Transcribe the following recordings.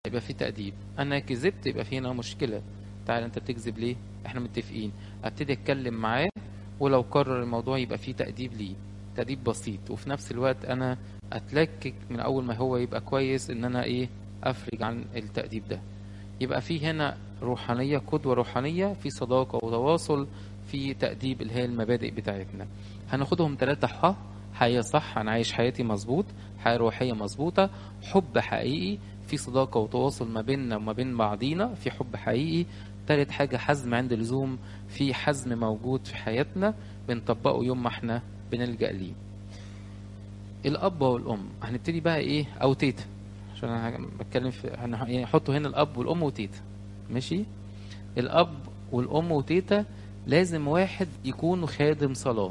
يبقى في تأديب انا كذبت يبقى في هنا مشكله تعال انت بتكذب ليه احنا متفقين ابتدي اتكلم معاه ولو قرر الموضوع يبقى في تأديب ليه تأديب بسيط وفي نفس الوقت انا اتلكك من اول ما هو يبقى كويس ان انا ايه افرج عن التأديب ده يبقى في هنا روحانية قدوة روحانية في صداقة وتواصل في تأديب اللي هي المبادئ بتاعتنا هناخدهم ثلاثة ح حياة صح أنا عايش حياتي مظبوط حياة روحية مظبوطة حب حقيقي في صداقة وتواصل ما بيننا وما بين بعضينا في حب حقيقي تالت حاجة حزم عند اللزوم في حزم موجود في حياتنا بنطبقه يوم ما احنا بنلجأ ليه الأب والأم هنبتدي بقى إيه أو تيتا عشان أنا بتكلم في هنحطوا هنا الأب والأم وتيتا ماشي الأب والأم وتيتا لازم واحد يكون خادم صلاة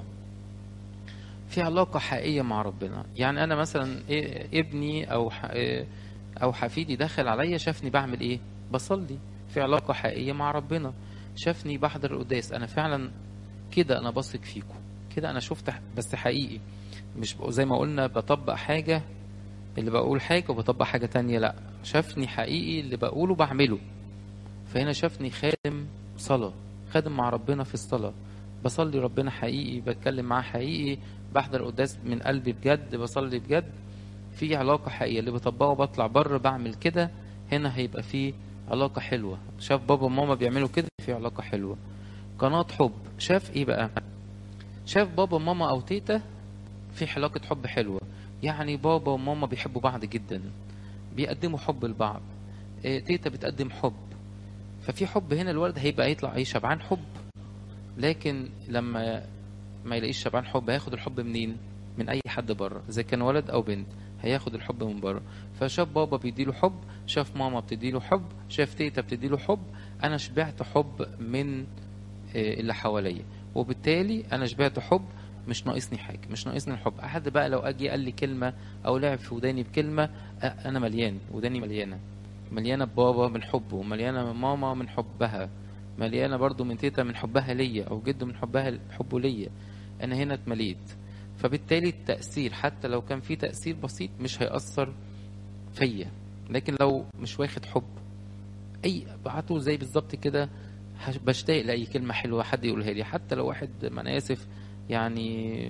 في علاقة حقيقية مع ربنا يعني أنا مثلا إيه ابني أو ح... إيه أو حفيدي دخل عليا شافني بعمل إيه بصلي في علاقة حقيقية مع ربنا شافني بحضر القداس أنا فعلا كده أنا بثق فيكم كده أنا شفت بس حقيقي مش زي ما قلنا بطبق حاجة اللي بقول حاجة وبطبق حاجة تانية لا شافني حقيقي اللي بقوله بعمله فهنا شافني خادم صلاة خادم مع ربنا في الصلاة بصلي ربنا حقيقي بتكلم معاه حقيقي بحضر قداس من قلبي بجد بصلي بجد في علاقة حقيقية اللي بطبقه بطلع بره بعمل كده هنا هيبقى في علاقة حلوة شاف بابا وماما بيعملوا كده في علاقة حلوة قناة حب شاف ايه بقى شاف بابا وماما او تيتا في علاقة حب حلوة يعني بابا وماما بيحبوا بعض جدا بيقدموا حب لبعض إيه تيتا بتقدم حب ففي حب هنا الولد هيبقى يطلع ايه شبعان حب لكن لما ما يلاقيش شبعان حب هياخد الحب منين من اي حد بره اذا كان ولد او بنت هياخد الحب من بره فشاف بابا بيديله حب شاف ماما بتديله حب شاف تيتا بتديله حب انا شبعت حب من اللي حواليا وبالتالي انا شبعت حب مش ناقصني حاجه مش ناقصني الحب احد بقى لو اجي قال لي كلمه او لعب في وداني بكلمه انا مليان وداني مليانه مليانه ببابا من حبه ومليانه من ماما من حبها مليانه برضو من تيتا من حبها ليا او جده من حبها حبه ليا انا هنا اتمليت فبالتالي التاثير حتى لو كان في تاثير بسيط مش هياثر فيا لكن لو مش واخد حب اي بعته زي بالظبط كده بشتاق لاي كلمه حلوه حد يقولها لي حتى لو واحد ما انا اسف يعني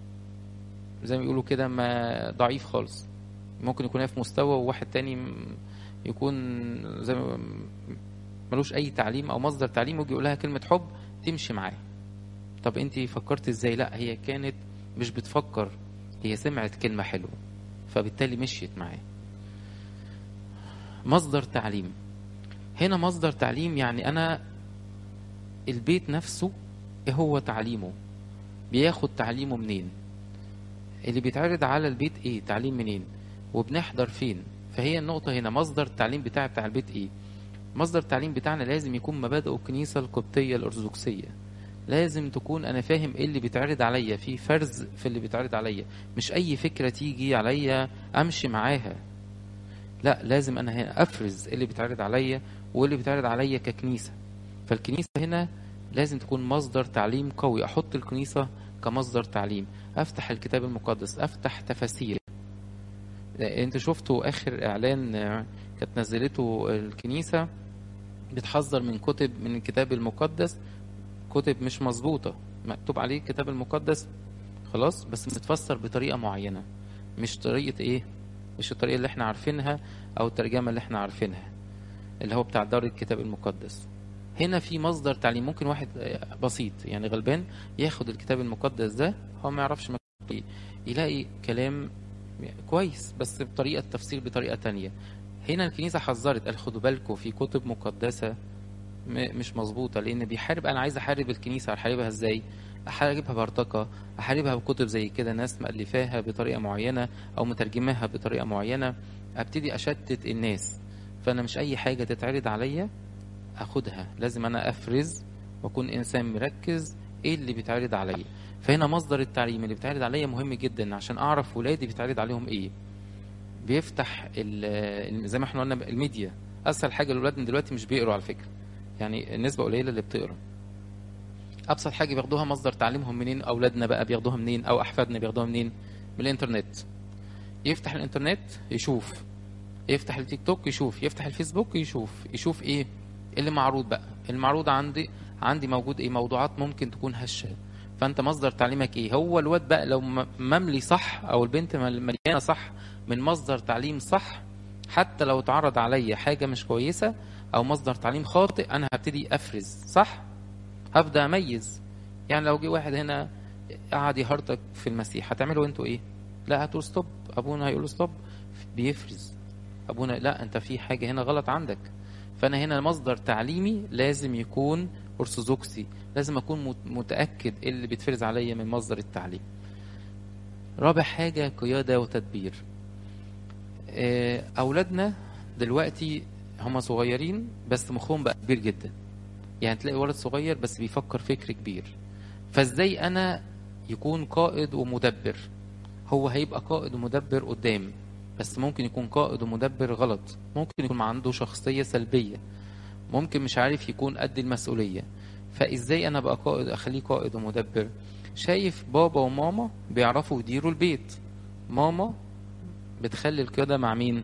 زي ما بيقولوا كده ما ضعيف خالص ممكن يكون في مستوى وواحد تاني يكون زي ما ملوش اي تعليم او مصدر تعليم ويجي يقول لها كلمه حب تمشي معاه طب انت فكرت ازاي لا هي كانت مش بتفكر هي سمعت كلمه حلوه فبالتالي مشيت معاه مصدر تعليم هنا مصدر تعليم يعني انا البيت نفسه ايه هو تعليمه بياخد تعليمه منين اللي بيتعرض على البيت ايه تعليم منين وبنحضر فين فهي النقطة هنا مصدر التعليم بتاع بتاع البيت ايه مصدر التعليم بتاعنا لازم يكون مبادئ الكنيسة القبطية الأرثوذكسية لازم تكون أنا فاهم إيه اللي بيتعرض عليا في فرز في اللي بيتعرض عليا مش أي فكرة تيجي عليا أمشي معاها لا لازم أنا هنا أفرز إيه اللي بيتعرض عليا وإيه اللي بيتعرض عليا ككنيسة فالكنيسة هنا لازم تكون مصدر تعليم قوي أحط الكنيسة كمصدر تعليم أفتح الكتاب المقدس أفتح تفاسير انت شفتوا اخر اعلان كانت نزلته الكنيسه بتحذر من كتب من الكتاب المقدس كتب مش مظبوطه مكتوب عليه الكتاب المقدس خلاص بس متفسر بطريقه معينه مش طريقه ايه مش الطريقه اللي احنا عارفينها او الترجمه اللي احنا عارفينها اللي هو بتاع دار الكتاب المقدس هنا في مصدر تعليم ممكن واحد بسيط يعني غلبان ياخد الكتاب المقدس ده هو ما يعرفش ايه يلاقي كلام كويس بس بطريقة تفسير بطريقة تانية هنا الكنيسة حذرت قال خدوا بالكم في كتب مقدسة مش مظبوطة لأن بيحارب أنا عايز أحارب الكنيسة أحاربها إزاي؟ أحاربها بارتقى أحاربها بكتب زي كده ناس مألفاها بطريقة معينة أو مترجماها بطريقة معينة أبتدي أشتت الناس فأنا مش أي حاجة تتعرض عليا أخدها لازم أنا أفرز وأكون إنسان مركز إيه اللي بيتعرض عليا فهنا مصدر التعليم اللي بيتعرض عليا مهم جدا عشان اعرف ولادي بيتعرض عليهم ايه بيفتح زي ما احنا قلنا الميديا اسهل حاجه لاولادنا دلوقتي مش بيقروا على فكره يعني النسبه قليله اللي بتقرا ابسط حاجه بياخدوها مصدر تعليمهم منين اولادنا بقى بياخدوها منين او احفادنا بياخدوها منين من الانترنت يفتح الانترنت يشوف يفتح التيك توك يشوف يفتح الفيسبوك يشوف يشوف ايه اللي معروض بقى المعروض عندي عندي موجود ايه موضوعات ممكن تكون هشه فانت مصدر تعليمك ايه هو الواد بقى لو م- مملي صح او البنت مل- مليانه صح من مصدر تعليم صح حتى لو اتعرض عليا حاجه مش كويسه او مصدر تعليم خاطئ انا هبتدي افرز صح هبدا اميز يعني لو جه واحد هنا قعد يهرطك في المسيح هتعملوا انتوا ايه لا هتقول ستوب ابونا هيقول ستوب بيفرز ابونا لا انت في حاجه هنا غلط عندك فانا هنا مصدر تعليمي لازم يكون ارثوذكسي لازم اكون مت- متاكد إيه اللي بيتفرز عليا من مصدر التعليم رابع حاجه قياده وتدبير آه، اولادنا دلوقتي هم صغيرين بس مخهم بقى كبير جدا يعني تلاقي ولد صغير بس بيفكر فكر كبير فازاي انا يكون قائد ومدبر هو هيبقى قائد ومدبر قدام بس ممكن يكون قائد ومدبر غلط ممكن يكون عنده شخصية سلبية ممكن مش عارف يكون قد المسؤولية فازاي انا بقى قائد اخليه قائد ومدبر شايف بابا وماما بيعرفوا يديروا البيت ماما بتخلي القيادة مع مين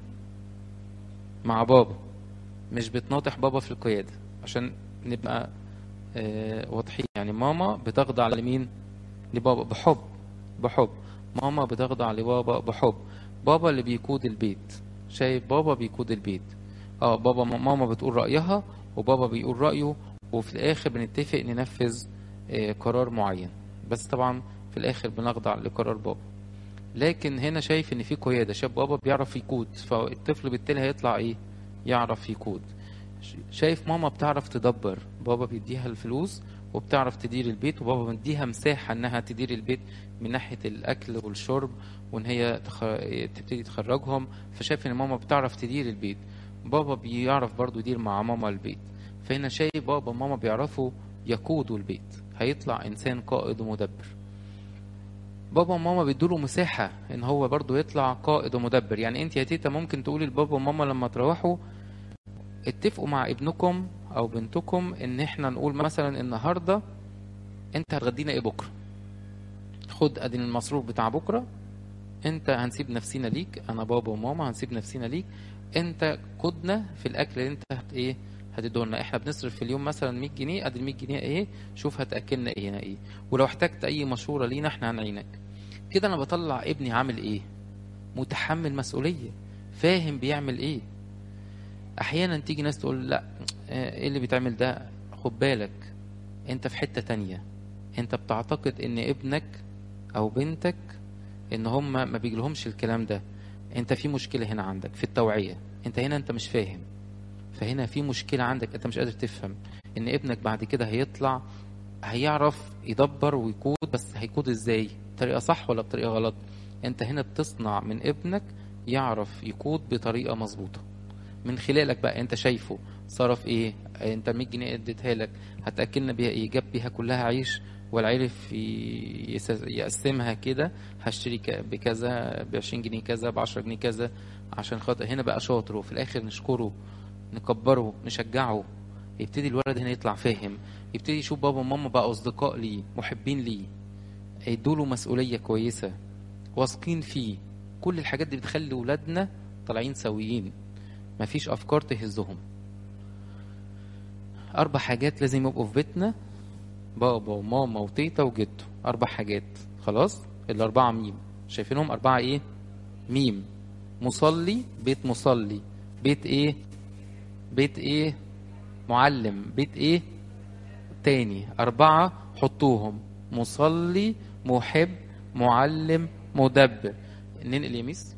مع بابا مش بتناطح بابا في القيادة عشان نبقى آه، واضحين يعني ماما بتخضع لمين لبابا بحب بحب ماما بتخضع لبابا بحب بابا اللي بيقود البيت شايف بابا بيقود البيت اه بابا ماما بتقول رأيها وبابا بيقول رأيه وفي الآخر بنتفق ننفذ آه، قرار معين بس طبعا في الآخر بنخضع لقرار بابا لكن هنا شايف ان في قيادة شايف بابا بيعرف يقود فالطفل بالتالي هيطلع ايه يعرف يقود ش- شايف ماما بتعرف تدبر بابا بيديها الفلوس وبتعرف تدير البيت وبابا مديها مساحة انها تدير البيت من ناحية الاكل والشرب وان هي تخ... تبتدي تخرجهم فشايف ان ماما بتعرف تدير البيت بابا بيعرف برضو يدير مع ماما البيت فهنا شايف بابا وماما بيعرفوا يقودوا البيت هيطلع انسان قائد ومدبر بابا وماما بيدوله مساحة ان هو برضو يطلع قائد ومدبر يعني انت يا تيتا ممكن تقولي لبابا وماما لما تروحوا اتفقوا مع ابنكم او بنتكم ان احنا نقول مثلا النهارده انت هتغدينا ايه بكره خد ادي المصروف بتاع بكره انت هنسيب نفسينا ليك انا بابا وماما هنسيب نفسينا ليك انت قدنا في الاكل اللي انت هت ايه هتدولنا احنا بنصرف في اليوم مثلا 100 جنيه ادي ال 100 جنيه ايه شوف هتاكلنا ايه هنا ايه ولو احتجت اي مشوره لينا احنا هنعينك كده انا بطلع ابني عامل ايه متحمل مسؤوليه فاهم بيعمل ايه احيانا تيجي ناس تقول لا آه، ايه اللي بيتعمل ده خد بالك انت في حتة تانية انت بتعتقد ان ابنك او بنتك ان هم ما بيجيلهمش الكلام ده انت في مشكلة هنا عندك في التوعية انت هنا انت مش فاهم فهنا في مشكلة عندك انت مش قادر تفهم ان ابنك بعد كده هيطلع هيعرف يدبر ويقود بس هيقود ازاي بطريقة صح ولا بطريقة غلط انت هنا بتصنع من ابنك يعرف يقود بطريقة مظبوطة من خلالك بقى انت شايفه صرف ايه انت 100 جنيه اديتها لك هتاكلنا بيها ايه جاب بيها كلها عيش ولا عرف ي- يس- يقسمها كده هشتري ك- بكذا ب 20 جنيه كذا ب 10 جنيه كذا عشان خاطر هنا بقى شاطر وفي الاخر نشكره نكبره نشجعه يبتدي الولد هنا يطلع فاهم يبتدي يشوف بابا وماما بقى اصدقاء ليه محبين ليه يدوله مسؤوليه كويسه واثقين فيه كل الحاجات دي بتخلي ولادنا طالعين سويين مفيش افكار تهزهم اربع حاجات لازم يبقوا في بيتنا بابا وماما وتيتا وجدو اربع حاجات خلاص الاربعه ميم شايفينهم اربعه ايه ميم مصلي بيت مصلي بيت ايه بيت ايه معلم بيت ايه تاني اربعه حطوهم مصلي محب معلم مدبر ننقل يميس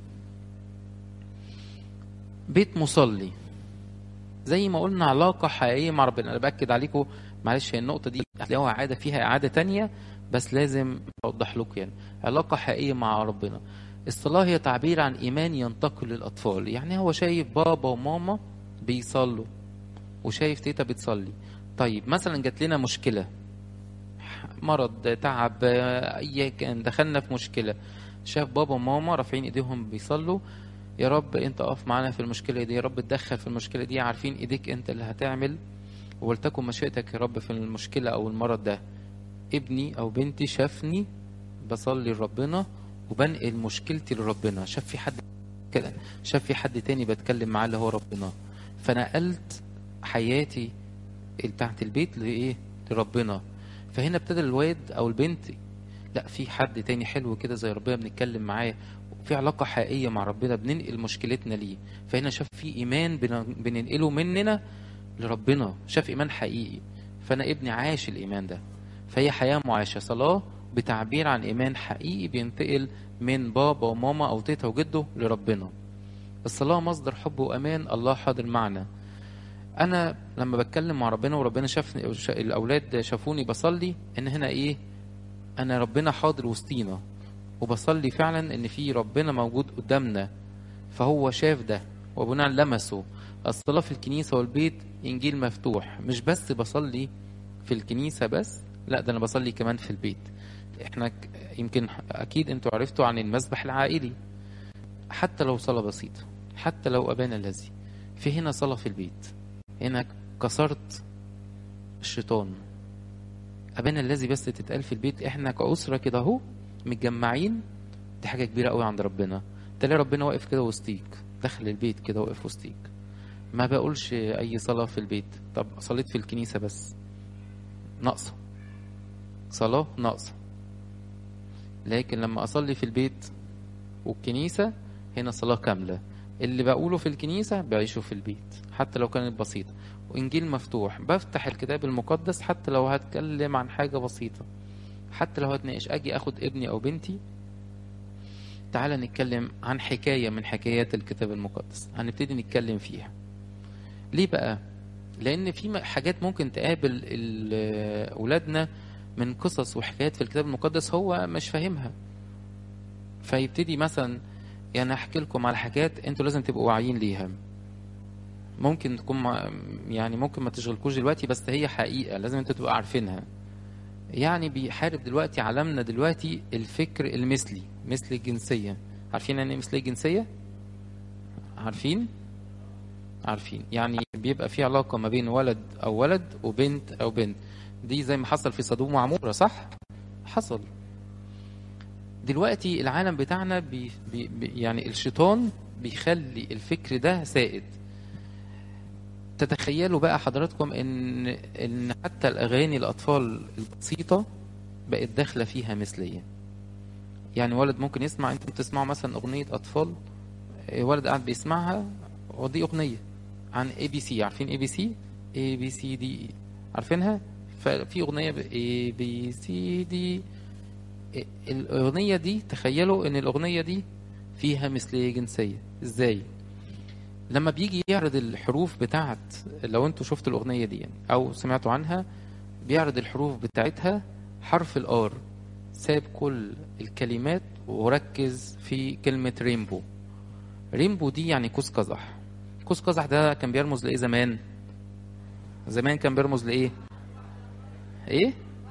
بيت مصلي زي ما قلنا علاقة حقيقية مع ربنا أنا بأكد عليكم معلش هي النقطة دي هتلاقوها إعادة فيها إعادة تانية بس لازم أوضح لكم يعني علاقة حقيقية مع ربنا الصلاة هي تعبير عن إيمان ينتقل للأطفال يعني هو شايف بابا وماما بيصلوا وشايف تيتا بتصلي طيب مثلا جات لنا مشكلة مرض تعب أي كان دخلنا في مشكلة شاف بابا وماما رافعين ايديهم بيصلوا يا رب انت اقف معانا في المشكله دي يا رب اتدخل في المشكله دي عارفين ايديك انت اللي هتعمل ولتكن مشيئتك يا رب في المشكله او المرض ده ابني او بنتي شافني بصلي لربنا وبنقل مشكلتي لربنا شاف في حد بيتكلم شاف في حد تاني بتكلم معاه اللي هو ربنا فنقلت حياتي بتاعت البيت لايه لربنا فهنا ابتدى الواد او البنت لا في حد تاني حلو كده زي ربنا بنتكلم معاه في علاقة حقيقية مع ربنا بننقل مشكلتنا ليه فهنا شاف في إيمان بن- بننقله مننا لربنا شاف إيمان حقيقي فأنا ابني عاش الإيمان ده فهي حياة معاشة صلاة بتعبير عن إيمان حقيقي بينتقل من بابا وماما أو تيتا وجده لربنا الصلاة مصدر حب وأمان الله حاضر معنا أنا لما بتكلم مع ربنا وربنا شافني شا- الأولاد شافوني بصلي إن هنا إيه أنا ربنا حاضر وسطينا وبصلي فعلا ان في ربنا موجود قدامنا فهو شاف ده وبناء لمسه الصلاة في الكنيسة والبيت إنجيل مفتوح مش بس بصلي في الكنيسة بس لا ده أنا بصلي كمان في البيت احنا ك- يمكن أكيد انتوا عرفتوا عن المسبح العائلي حتى لو صلاة بسيطة حتى لو أبانا الذي في هنا صلاة في البيت هنا كسرت الشيطان أبانا الذي بس تتقال في البيت احنا كأسرة كده اهو متجمعين دي حاجة كبيرة قوي عند ربنا تلاقي ربنا واقف كده وسطيك داخل البيت كده واقف وسطيك ما بقولش أي صلاة في البيت طب صليت في الكنيسة بس ناقصة صلاة ناقصة لكن لما أصلي في البيت والكنيسة هنا صلاة كاملة اللي بقوله في الكنيسة بعيشه في البيت حتى لو كانت بسيطة وإنجيل مفتوح بفتح الكتاب المقدس حتى لو هتكلم عن حاجة بسيطة حتى لو هتناقش أجي أخد ابني أو بنتي تعالى نتكلم عن حكاية من حكايات الكتاب المقدس هنبتدي نتكلم فيها ليه بقى لأن في م- حاجات ممكن تقابل ال- أولادنا من قصص وحكايات في الكتاب المقدس هو مش فاهمها فيبتدي مثلا يعني احكي لكم على حاجات انتوا لازم تبقوا واعيين ليها ممكن تكون ما يعني ممكن ما تشغلكوش دلوقتي بس هي حقيقة لازم انتوا تبقوا عارفينها يعني بيحارب دلوقتي عالمنا دلوقتي الفكر المثلي مثل الجنسية عارفين يعني ايه مثل الجنسية عارفين عارفين يعني بيبقى في علاقة ما بين ولد أو ولد وبنت أو بنت دي زي ما حصل في سدوم وعمورة صح حصل دلوقتي العالم بتاعنا بي بي بي- يعني الشيطان بيخلي الفكر ده سائد تتخيلوا بقى حضراتكم ان ان حتى الاغاني الاطفال البسيطه بقت داخله فيها مثليه يعني ولد ممكن يسمع انتوا بتسمعوا مثلا اغنيه اطفال إيه، ولد قاعد بيسمعها ودي اغنيه عن اي بي سي عارفين اي بي سي اي بي سي دي عارفينها ففي اغنيه اي بي سي دي الاغنيه دي تخيلوا ان الاغنيه دي فيها مثليه جنسيه ازاي لما بيجي يعرض الحروف بتاعت لو انتوا شفتوا الاغنيه دي يعني او سمعتوا عنها بيعرض الحروف بتاعتها حرف الار ساب كل الكلمات وركز في كلمه رينبو رينبو دي يعني قوس قزح قوس قزح ده كان بيرمز لايه زمان زمان كان بيرمز لايه ايه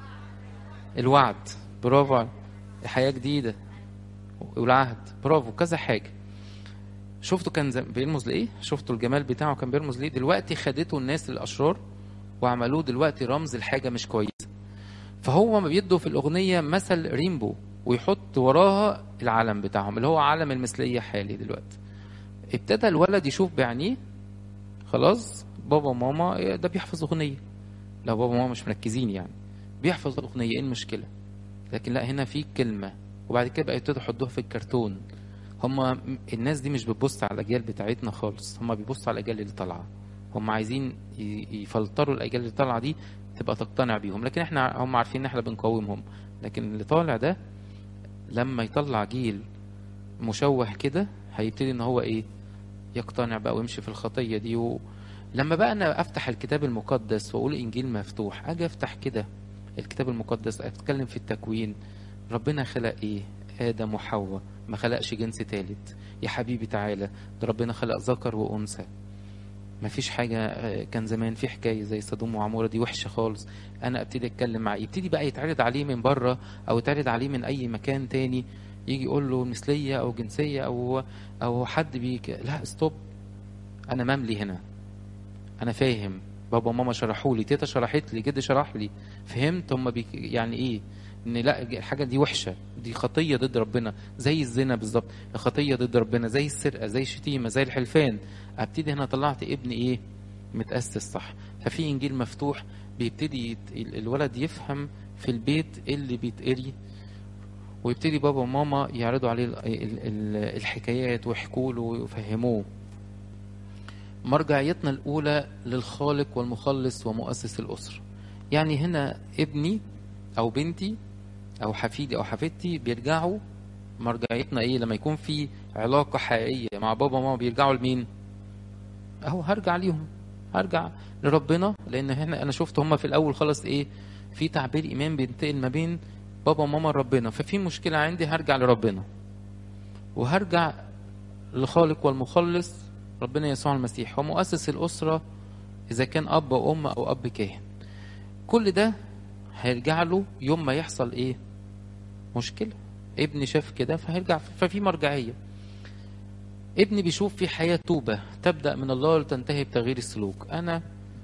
الوعد برافو عليك. حياه جديده والعهد برافو كذا حاجه شفتوا كان زم- بيرمز لايه شفتوا الجمال بتاعه كان بيرمز ليه دلوقتي خدته الناس الاشرار وعملوه دلوقتي رمز لحاجه مش كويسه فهو ما بيدوا في الاغنيه مثل رينبو ويحط وراها العلم بتاعهم اللي هو علم المثليه حالي دلوقتي ابتدى الولد يشوف بعينيه خلاص بابا وماما إيه ده بيحفظ اغنيه لو بابا وماما مش مركزين يعني بيحفظ اغنيه ايه المشكله لكن لا هنا في كلمه وبعد كده بقى يبتدوا يحطوها في الكرتون هما الناس دي مش بتبص على الاجيال بتاعتنا خالص هما بيبصوا على الاجيال اللي طالعه هم عايزين ي- يفلتروا الاجيال اللي طالعه دي تبقى تقتنع بيهم لكن احنا هم عارفين ان احنا بنقاومهم لكن اللي طالع ده لما يطلع جيل مشوه كده هيبتدي ان هو ايه يقتنع بقى ويمشي في الخطيه دي و... لما بقى انا افتح الكتاب المقدس واقول انجيل مفتوح اجي افتح كده الكتاب المقدس اتكلم في التكوين ربنا خلق ايه ادم وحواء ما خلقش جنس تالت يا حبيبي تعالى ده ربنا خلق ذكر وانثى ما فيش حاجة آه، كان زمان في حكاية زي سدوم وعمورة دي وحشة خالص أنا أبتدي أتكلم معاه يبتدي بقى يتعرض عليه من بره أو يتعرض عليه من أي مكان تاني يجي يقول له مثلية أو جنسية أو أو حد بيك لا ستوب أنا مملي هنا أنا فاهم بابا وماما شرحوا لي تيتا شرحت لي جدي شرح لي فهمت هما بيك يعني إيه ان لا الحاجه دي وحشه دي خطيه ضد ربنا زي الزنا بالظبط خطيه ضد ربنا زي السرقه زي الشتيمه زي الحلفان ابتدي هنا طلعت ابن ايه متاسس صح ففي انجيل مفتوح بيبتدي يت... الولد يفهم في البيت إيه اللي بيتقري ويبتدي بابا وماما يعرضوا عليه ال- ال- ال- الحكايات ويحكوا له ويفهموه مرجعيتنا الأولى للخالق والمخلص ومؤسس الأسرة يعني هنا ابني أو بنتي أو حفيدي أو حفيدتي بيرجعوا مرجعيتنا إيه لما يكون في علاقة حقيقية مع بابا وماما بيرجعوا لمين؟ أهو هرجع ليهم هرجع لربنا لأن هنا أنا شفت هما في الأول خالص إيه في تعبير إيمان بينتقل ما بين بابا وماما ربنا ففي مشكلة عندي هرجع لربنا وهرجع لخالق والمخلص ربنا يسوع المسيح هو مؤسس الأسرة إذا كان أب وأم أو أب كاهن كل ده هيرجع له يوم ما يحصل إيه مشكلة ابني شاف كده فهيرجع ففي مرجعية ابني بيشوف في حياة توبة تبدأ من الله لتنتهي بتغيير السلوك أنا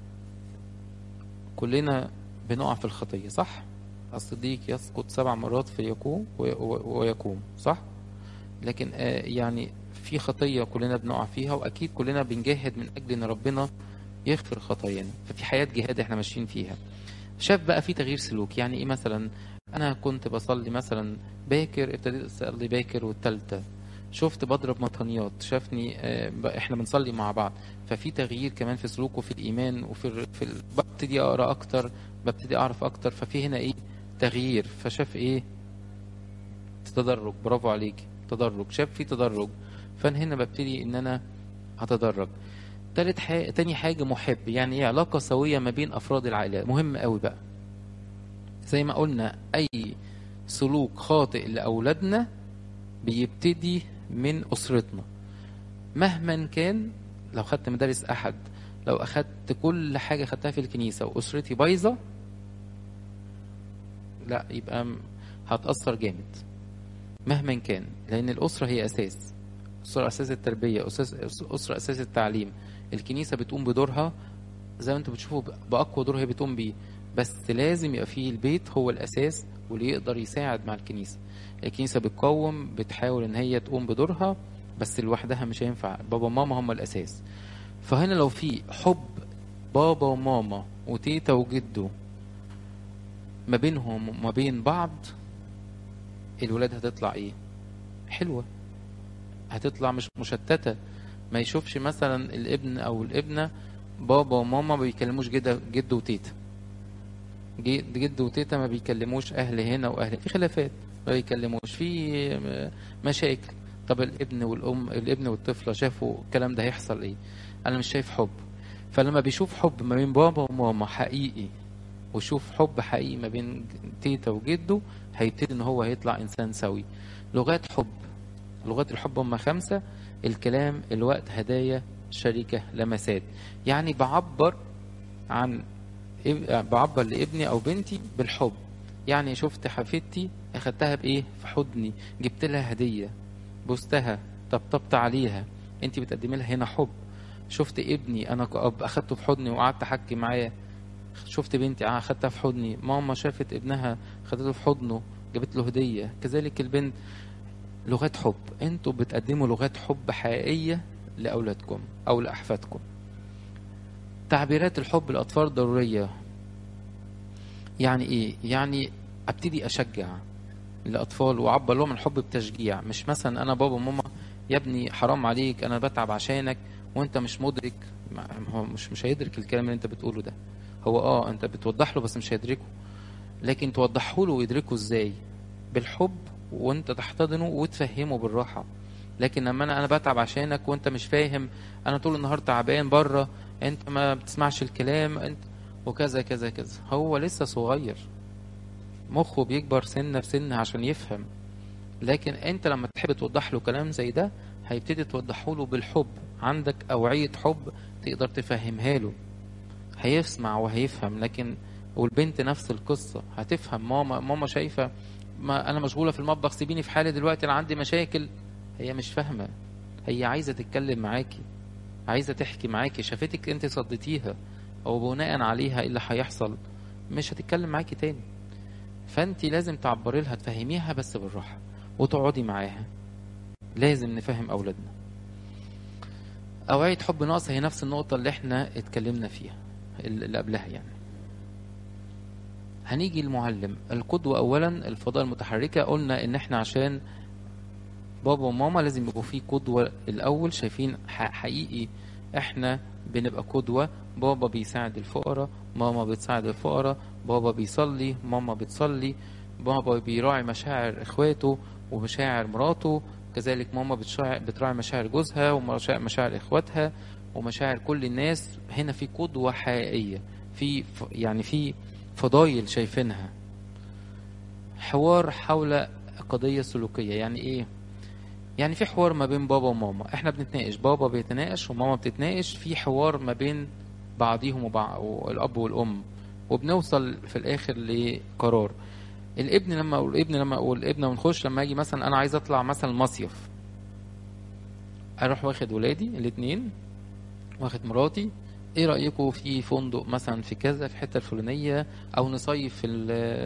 كلنا بنقع في الخطية صح؟ الصديق يسقط سبع مرات في يقوم وي- وي- ويقوم صح؟ لكن آه، يعني في خطية كلنا بنقع فيها وأكيد كلنا بنجاهد من أجل إن ربنا يغفر خطايانا ففي حياة جهاد احنا ماشيين فيها شاف بقى في تغيير سلوك يعني ايه مثلا انا كنت بصلي مثلا باكر ابتديت اصلي باكر والتالتة شفت بضرب مطنيات شافني آه، ب- احنا بنصلي مع بعض ففي تغيير كمان في سلوكه في الايمان وفي ال... في ال... ببتدي اقرا اكتر ببتدي اعرف اكتر ففي هنا ايه تغيير فشاف ايه تدرج برافو عليك تدرج شاف في تدرج فانا هنا ببتدي ان انا اتدرج تالت حاجة تاني حاجة محب يعني ايه علاقة سوية ما بين أفراد العائلة مهم قوي بقى زي ما قلنا أي سلوك خاطئ لأولادنا بيبتدي من أسرتنا مهما كان لو خدت مدارس أحد لو أخدت كل حاجة خدتها في الكنيسة وأسرتي بايظة لا يبقى م- هتأثر جامد مهما كان لأن الأسرة هي أساس أسرة أساس التربية أساس أسرة أساس التعليم الكنيسة بتقوم بدورها زي ما انتوا بتشوفوا بأقوى دور هي بتقوم بيه بس لازم يبقى فيه البيت هو الأساس واللي يقدر يساعد مع الكنيسة الكنيسة بتقوم بتحاول إن هي تقوم بدورها بس لوحدها مش هينفع بابا وماما هم الأساس فهنا لو في حب بابا وماما وتيتا وجدو ما بينهم وما بين بعض الولاد هتطلع ايه حلوة هتطلع مش مشتتة ما يشوفش مثلا الابن او الابنة بابا وماما ما بيكلموش جد جد وتيتا جد جد وتيتا ما بيكلموش اهل هنا واهل في خلافات ما بيكلموش في مشاكل طب الابن والام الابن والطفله شافوا الكلام ده هيحصل ايه انا مش شايف حب فلما بيشوف حب ما بين بابا وماما حقيقي ويشوف حب حقيقي ما بين تيتا وجده هيبتدي ان هو هيطلع انسان سوي لغات حب لغات الحب هم خمسه الكلام الوقت هدايا شركه لمسات يعني بعبر عن بعبر لابني او بنتي بالحب يعني شفت حفيدتي اخدتها بايه في حضني جبت لها هديه بوستها طبطبت عليها انت بتقدمي لها هنا حب شفت ابني انا كأب اخدته في حضني وقعدت احكي معاه شفت بنتي اخدتها في حضني ماما شافت ابنها خدته في حضنه جابت له هديه كذلك البنت لغات حب انتوا بتقدموا لغات حب حقيقيه لاولادكم او لاحفادكم تعبيرات الحب للاطفال ضروريه يعني ايه يعني ابتدي اشجع الاطفال واعبر لهم الحب بتشجيع مش مثلا انا بابا وماما يا ابني حرام عليك انا بتعب عشانك وانت مش مدرك هو مش مش هيدرك الكلام اللي انت بتقوله ده هو اه انت بتوضح له بس مش هيدركه لكن توضحه له ويدركه ازاي بالحب وانت تحتضنه وتفهمه بالراحه لكن لما انا انا بتعب عشانك وانت مش فاهم انا طول النهار تعبان بره انت ما بتسمعش الكلام انت وكذا كذا كذا هو لسه صغير مخه بيكبر سنه في سنه عشان يفهم لكن انت لما تحب توضح له كلام زي ده هيبتدي توضحه له بالحب عندك اوعيه حب تقدر تفهمها له هيسمع وهيفهم لكن والبنت نفس القصه هتفهم ماما ماما شايفه ما انا مشغوله في المطبخ سيبيني في حالي دلوقتي انا عندي مشاكل هي مش فاهمه هي عايزه تتكلم معاكي عايزه تحكي معاكي شافتك انت صدتيها او بناء عليها ايه اللي هيحصل مش هتتكلم معاكي تاني فانت لازم تعبري لها تفهميها بس بالراحه وتقعدي معاها لازم نفهم اولادنا اوعيه حب ناقصه هي نفس النقطه اللي احنا اتكلمنا فيها اللي قبلها يعني هنيجي المعلم القدوة أولا الفضاء المتحركة قلنا إن إحنا عشان بابا وماما لازم يبقوا في قدوة الأول شايفين حقيقي إحنا بنبقى قدوة بابا بيساعد الفقراء ماما بتساعد الفقراء بابا بيصلي ماما بتصلي بابا بيراعي مشاعر إخواته ومشاعر مراته كذلك ماما بتراعي مشاعر جوزها ومشاعر إخواتها ومشاعر كل الناس هنا في قدوة حقيقية في يعني في فضايل شايفينها حوار حول قضية سلوكية يعني ايه يعني في حوار ما بين بابا وماما احنا بنتناقش بابا بيتناقش وماما بتتناقش في حوار ما بين بعضيهم وبعض والاب والام وبنوصل في الاخر لقرار الابن لما اقول ابن لما اقول ابن ونخش لما اجي مثلا انا عايز اطلع مثلا مصيف اروح واخد ولادي الاثنين واخد مراتي ايه رايكم في فندق مثلا في كذا في الحته الفلانيه او نصيف في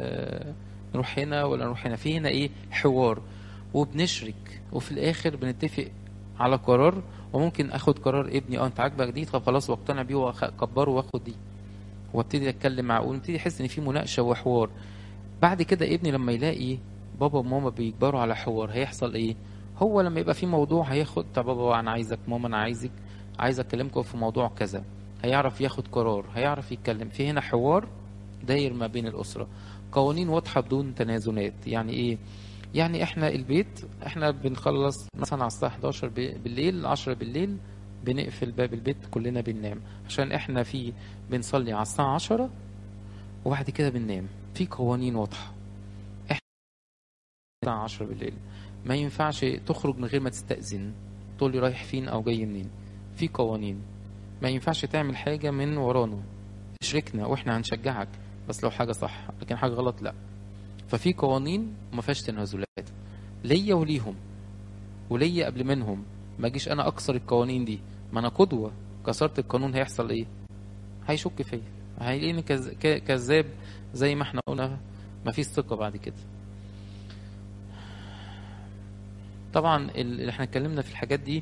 نروح هنا ولا نروح هنا في هنا ايه حوار وبنشرك وفي الاخر بنتفق على قرار وممكن اخد قرار ابني اه انت عاجبك دي طب خلاص واقتنع بيه واكبره واخد دي وابتدي اتكلم معاه ونبتدي احس ان في مناقشه وحوار بعد كده ابني لما يلاقي بابا وماما بيكبروا على حوار هيحصل ايه هو لما يبقى في موضوع هياخد طب بابا انا عايزك ماما انا عايزك عايز اكلمكم في موضوع كذا هيعرف ياخد قرار هيعرف يتكلم في هنا حوار داير ما بين الأسرة قوانين واضحة بدون تنازلات يعني إيه يعني إحنا البيت إحنا بنخلص مثلا على الساعة 11 بالليل 10 بالليل بنقفل باب البيت كلنا بننام عشان إحنا في بنصلي على الساعة 10 وبعد كده بننام في قوانين واضحة إحنا الساعة 10 بالليل ما ينفعش تخرج من غير ما تستأذن تقول لي رايح فين أو جاي منين في قوانين ما ينفعش تعمل حاجة من ورانا تشركنا واحنا هنشجعك بس لو حاجة صح لكن حاجة غلط لا ففي قوانين وما فيهاش تنازلات ليا وليهم وليا قبل منهم ما اجيش انا اكسر القوانين دي ما انا قدوة كسرت القانون هيحصل ايه هيشك فيا هيلاقيني كذاب زي ما احنا قلنا ما فيش ثقة بعد كده طبعا اللي احنا اتكلمنا في الحاجات دي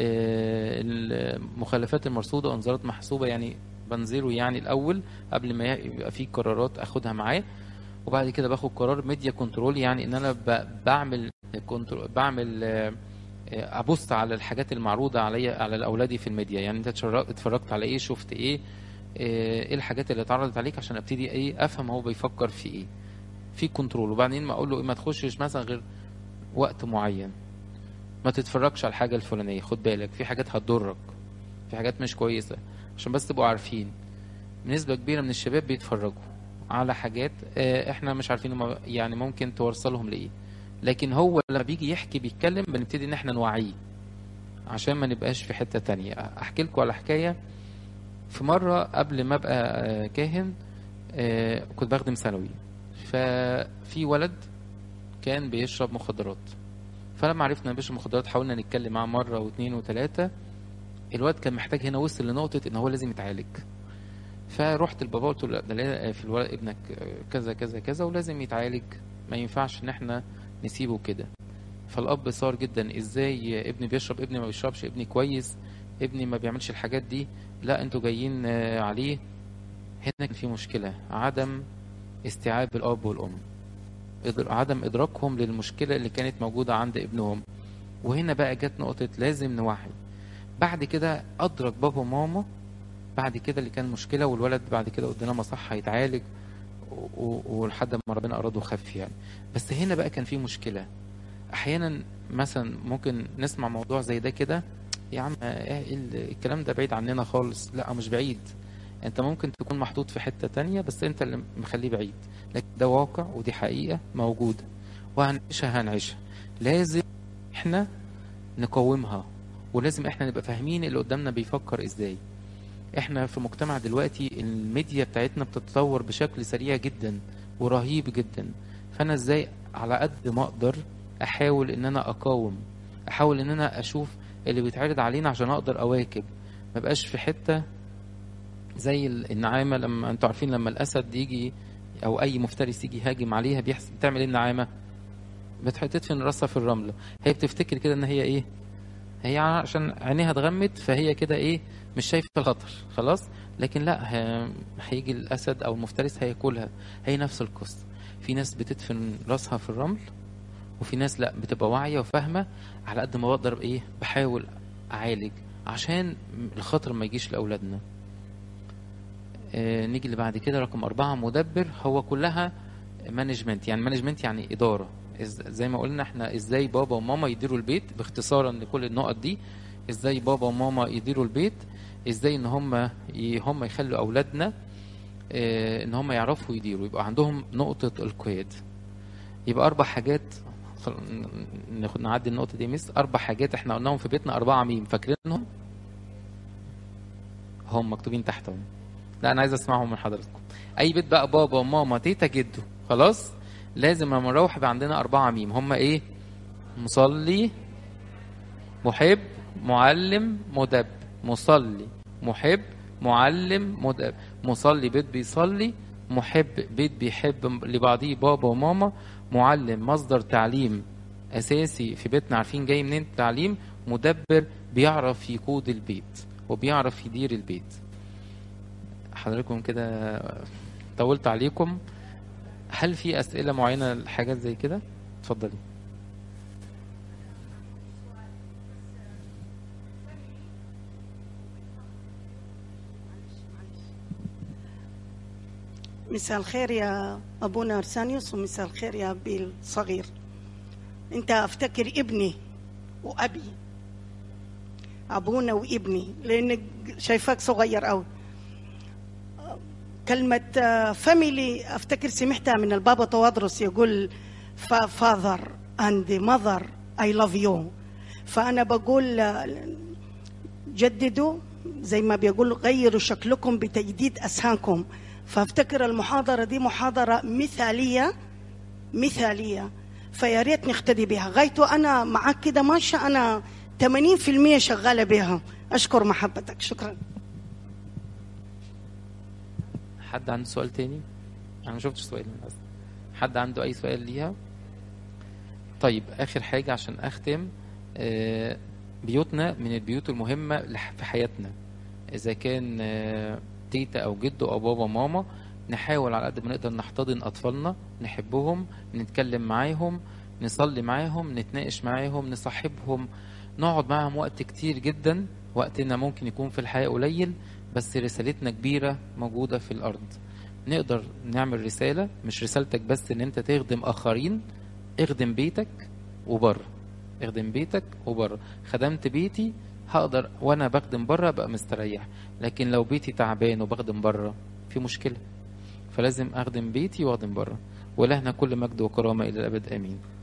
المخالفات المرصودة وانذارات محسوبة يعني بنزله يعني الأول قبل ما يبقى في قرارات أخدها معاه وبعد كده باخد قرار ميديا كنترول يعني ان انا بعمل كنترول بعمل ابص على الحاجات المعروضه عليا على اولادي في الميديا يعني انت اتفرجت على ايه شفت ايه ايه الحاجات اللي اتعرضت عليك عشان ابتدي ايه افهم هو بيفكر في ايه في كنترول وبعدين ما اقول له ما تخشش مثلا غير وقت معين ما تتفرجش على الحاجه الفلانيه خد بالك في حاجات هتضرك في حاجات مش كويسه عشان بس تبقوا عارفين نسبه كبيره من الشباب بيتفرجوا على حاجات احنا مش عارفين يعني ممكن توصلهم لايه لكن هو لما بيجي يحكي بيتكلم بنبتدي ان احنا نوعيه عشان ما نبقاش في حته تانية احكي لكم على حكايه في مره قبل ما ابقى كاهن كنت بخدم ثانوي ففي ولد كان بيشرب مخدرات فلما عرفنا انه بيشرب مخدرات حاولنا نتكلم معاه مره واثنين وثلاثه الواد كان محتاج هنا وصل لنقطه ان هو لازم يتعالج فرحت لبابا قلت له ده في الولد ابنك كذا كذا كذا ولازم يتعالج ما ينفعش ان احنا نسيبه كده فالاب صار جدا ازاي ابني بيشرب ابني ما بيشربش ابني كويس ابني ما بيعملش الحاجات دي لا انتوا جايين عليه هنا كان في مشكله عدم استيعاب الاب والام عدم ادراكهم للمشكله اللي كانت موجوده عند ابنهم وهنا بقى جت نقطه لازم نوعي بعد كده ادرك بابا وماما بعد كده اللي كان مشكله والولد بعد كده قدامنا مصحه هيتعالج ولحد ما ربنا اراده خف يعني بس هنا بقى كان في مشكله احيانا مثلا ممكن نسمع موضوع زي ده كده يا عم ايه الكلام ده بعيد عننا خالص لا مش بعيد انت ممكن تكون محطوط في حته تانية بس انت اللي مخليه بعيد لكن ده واقع ودي حقيقه موجوده وهنعيشها هنعيشها لازم احنا نقومها ولازم احنا نبقى فاهمين اللي قدامنا بيفكر ازاي احنا في مجتمع دلوقتي الميديا بتاعتنا بتتطور بشكل سريع جدا ورهيب جدا فانا ازاي على قد ما اقدر احاول ان انا اقاوم احاول ان انا اشوف اللي بيتعرض علينا عشان اقدر اواكب ما بقاش في حته زي النعامه لما انتوا عارفين لما الاسد يجي او اي مفترس يجي يهاجم عليها بيحصل بتعمل ايه النعامه بتح- تدفن راسها في الرمله هي بتفتكر كده ان هي ايه هي عشان عينيها اتغمت فهي كده ايه مش شايفه الخطر خلاص لكن لا ه- هيجي الاسد او المفترس هياكلها هي نفس القصه في ناس بتدفن راسها في الرمل وفي ناس لا بتبقى واعيه وفاهمه على قد ما بقدر ايه بحاول اعالج عشان الخطر ما يجيش لاولادنا آه، نيجي اللي بعد كده رقم أربعة مدبر هو كلها مانجمنت يعني مانجمنت يعني إدارة إز- زي ما قلنا احنا ازاي بابا وماما يديروا البيت باختصارا لكل النقط دي ازاي بابا وماما يديروا البيت ازاي ان هم ي- هم يخلوا اولادنا آه، ان هم يعرفوا يديروا يبقى عندهم نقطة القياد يبقى اربع حاجات خل- ن- ناخد نعدي النقطة دي مس اربع حاجات احنا قلناهم في بيتنا اربعة ميم فاكرينهم هم مكتوبين تحتهم لا انا عايز اسمعهم من حضراتكم اي بيت بقى بابا وماما تيتا جدو خلاص لازم لما نروح يبقى عندنا اربعه ميم هم ايه مصلي محب معلم مدب مصلي محب معلم مدب مصلي بيت بيصلي محب بيت بيحب لبعضيه بابا وماما معلم مصدر تعليم اساسي في بيتنا عارفين جاي منين التعليم مدبر بيعرف يقود البيت وبيعرف يدير البيت حضراتكم كده طولت عليكم هل في اسئله معينه لحاجات زي كده اتفضلي مساء الخير يا ابونا ارسانيوس ومساء الخير يا ابي الصغير انت افتكر ابني وابي ابونا وابني لان شايفاك صغير قوي كلمة فاميلي افتكر سمعتها من البابا توادرس يقول فاذر اند ماذر اي لاف يو فانا بقول جددوا زي ما بيقول غيروا شكلكم بتجديد اذهانكم فافتكر المحاضرة دي محاضرة مثالية مثالية فيا ريت نقتدي بها غايته أنا معاك كده ماشية أنا 80% شغالة بها أشكر محبتك شكرا حد عنده سؤال تاني انا ما شفتش سؤال للاسف حد عنده اي سؤال ليها طيب اخر حاجه عشان اختم آه، بيوتنا من البيوت المهمه لح- في حياتنا اذا كان آه، تيتا او جدو او بابا ماما نحاول على قد ما نقدر نحتضن اطفالنا نحبهم نتكلم معاهم نصلي معاهم نتناقش معاهم نصاحبهم نقعد معاهم وقت كتير جدا وقتنا ممكن يكون في الحياه قليل بس رسالتنا كبيره موجوده في الارض نقدر نعمل رساله مش رسالتك بس ان انت تخدم اخرين اخدم بيتك وبره اخدم بيتك وبره خدمت بيتي هقدر وانا بخدم بره ابقى مستريح لكن لو بيتي تعبان وبخدم بره في مشكله فلازم اخدم بيتي واخدم بره ولهنا كل مجد وكرامه الى الابد امين